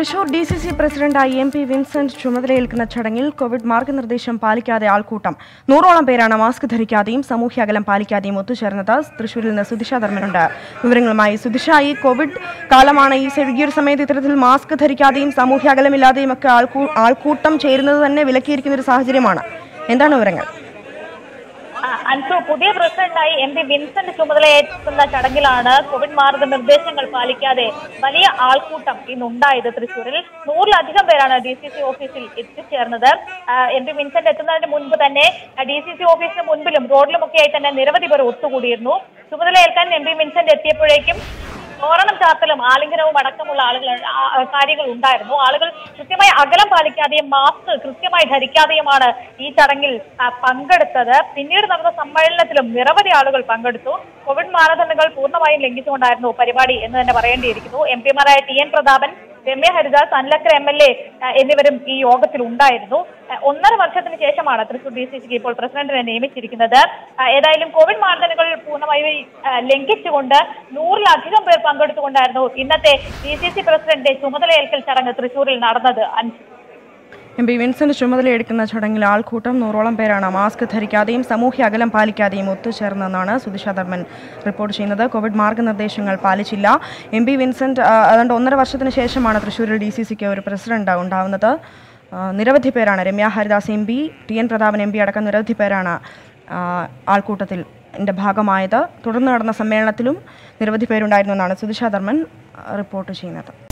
Thrissur D C C പ്രസിഡന്റായി M P Vincent ചുമതലയേൽക്കുന്ന ചടങ്ങിൽ കോവിഡ് മാർഗനിർദ്ദേശം പാലിക്കാതെ ആൾക്കൂട്ടം നൂറോളം പേരാണ് മാസ്ക് ധരിക്കാതെയും സാമൂഹ്യ അകലം പാലിക്കാതെയും ഒത്തുചേർന്നത് തൃശൂരിൽ നിന്ന് സുധിഷ ധർമ്മനുണ്ട് വിവരങ്ങളുമായി സുധിഷ ഈ കോവിഡ് കാലമാണ് ഈ സ- ഈ ഒരു സമയത്ത് ഇത്തരത്തിൽ മാസ്ക് ധരിക്കാതെയും സാമൂഹ്യ അകലമില്ലാതെയും ഒക്കെ ആൾക്കൂ ആൾക്കൂട്ടം ചേരുന്നത് തന്നെ വിലക്കിയിരിക്കുന്ന ഒരു സാഹചര്യമാണ് എന്താണ് വിവരങ്ങൾ ആ, അൻസു പുതിയ പ്രസിഡന്റായി എം പി വിൻസെന്റ് ചുമതലയേൽക്കുന്ന ചടങ്ങിലാണ് കോവിഡ് മാർഗനിർദ്ദേശങ്ങൾ പാലിക്കാതെ വലിയ ആൾക്കൂട്ടം ഇന്നുണ്ടായത് തൃശൂരിൽ നൂറിലധികം പേരാണ് ഡി സി സി ഓഫീസിൽ എത്തിച്ചേർന്നത് ആ, എം പി വിൻസെന്റ് എത്തുന്നതിന് മുൻപ് തന്നെ ഡി സി സി ഓഫീസിന് മുൻപിലും റോഡിലുമൊക്കെയായി തന്നെ നിരവധി പേർ ഒത്തുകൂടിയിരുന്നു ചുമതലയേൽക്കാൻ എം പി വിൻസെന്റ് എത്തിയപ്പോഴേക്കും തോരണം ചാർത്തലും ആലിംഗനവും അടക്കമുള്ള ആളുകൾ ആ, ആ, കാര്യങ്ങൾ ഉണ്ടായിരുന്നു ആളുകൾ കൃത്യമായി അകലം പാലിക്കാതെയും മാസ്ക് കൃത്യമായി ധരിക്കാതെയുമാണ് ഈ ചടങ്ങിൽ ആ, പങ്കെടുത്തത് പിന്നീട് നടന്ന സമ്മേളനത്തിലും നിരവധി ആളുകൾ പങ്കെടുത്തു കോവിഡ് മാനദണ്ഡങ്ങൾ പൂർണ്ണമായും ലംഘിച്ചുകൊണ്ടായിരുന്നു പരിപാടി എന്ന് തന്നെ പറയേണ്ടിയിരിക്കുന്നു എം പിമാരായ ടി എൻ പ്രതാപൻ രമ്യ ഹരിദാസ് അൻലക്കർ എം എൽ എ എന്നിവരും ഈ യോഗത്തിൽ ഉണ്ടായിരുന്നു ആ, ഒന്നര വർഷത്തിന് ശേഷമാണ് തൃശൂർ ഡി സി സിക്ക് ഇപ്പോൾ പ്രസിഡന്റിനെ നിയമിച്ചിരിക്കുന്നത് ആ, ഏതായാലും കോവിഡ് മാനദണ്ഡങ്ങൾ പൂർണ്ണമായി ആ, ലംഘിച്ചുകൊണ്ട് നൂറിലധികം പേർ പങ്കെടുത്തുകൊണ്ടായിരുന്നു ഇന്നത്തെ ഡി സി സി പ്രസിഡന്റ് ചുമതലയേൽക്കൽ ചടങ്ങ് തൃശൂരിൽ നടന്നത് അൻഷു എം പി വിൻസെന്റ് ചുമതലയെടുക്കുന്ന ചടങ്ങിൽ ആൾക്കൂട്ടം നൂറോളം പേരാണ് മാസ്ക് ധരിക്കാതെയും സാമൂഹ്യ അകലം പാലിക്കാതെയും ഒത്തുചേർന്നെന്നാണ് സുധിഷ ധർമ്മൻ റിപ്പോർട്ട് ചെയ്യുന്നത് കോവിഡ് മാർഗനിർദ്ദേശങ്ങൾ പാലിച്ചില്ല എം പി വിൻസെന്റ് ആ, അതുകൊണ്ട് ഒന്നര വർഷത്തിന് ശേഷമാണ് തൃശ്ശൂരിൽ ഡി സി സിക്ക് ഒരു പ്രസിഡന്റ് ഉണ്ടാവുന്നത് ആ, നിരവധി പേരാണ് Ramya Haridas M P T N Prathapan M P അടക്കം നിരവധി പേരാണ് ആ, ആൾക്കൂട്ടത്തിൽ ന്റെ ഭാഗമായത് തുടർന്ന് നടന്ന സമ്മേളനത്തിലും നിരവധി പേരുണ്ടായിരുന്നു എന്നാണ് സുധിഷ ധർമ്മൻ ആ, റിപ്പോർട്ട് ചെയ്യുന്നത്